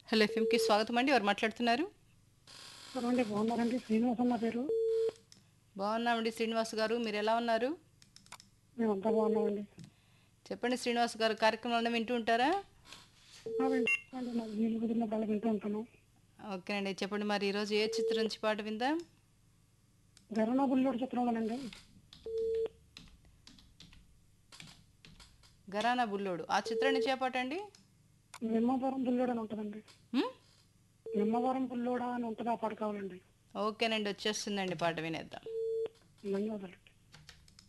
Hello ఎఫ్ఎంకి స్వాగతం అండి ఎవరు మాట్లాడుతున్నారు అండి బాగున్నారండి శ్రీనివాస్ అన్న పేరు బాగున్నామండి శ్రీనివాస్ గారు మీరు ఎలా ఉన్నారు మేమంతా బాగున్నామండి చెప్పండి శ్రీనివాస్ గారు కార్యక్రమాలను వింటూ ఉంటారా ఆ, వింటామండి నాకు నీళ్ళు కుదిరినప్పుడు అలా వింటూ ఉంటాను ఓకేనండి చెప్పండి మరి ఈరోజు ఏ చిత్రం నుంచి పాట విందాం గరణ బుల్లోడు చిత్రంలోనండి గరానా బుల్లోడు ఆ చిత్రం నుంచి ఏ పాట అండి నిమ్మవరం బుల్లోడు అని ఉంటుందండి హ్మ్? నిమ్మవరం బుల్లోడా అని ఉంటుంది ఆ పాట కావాలండి ఓకేనండి వచ్చేస్తుందండి పాట వినేద్దాం ధన్యవాదాలు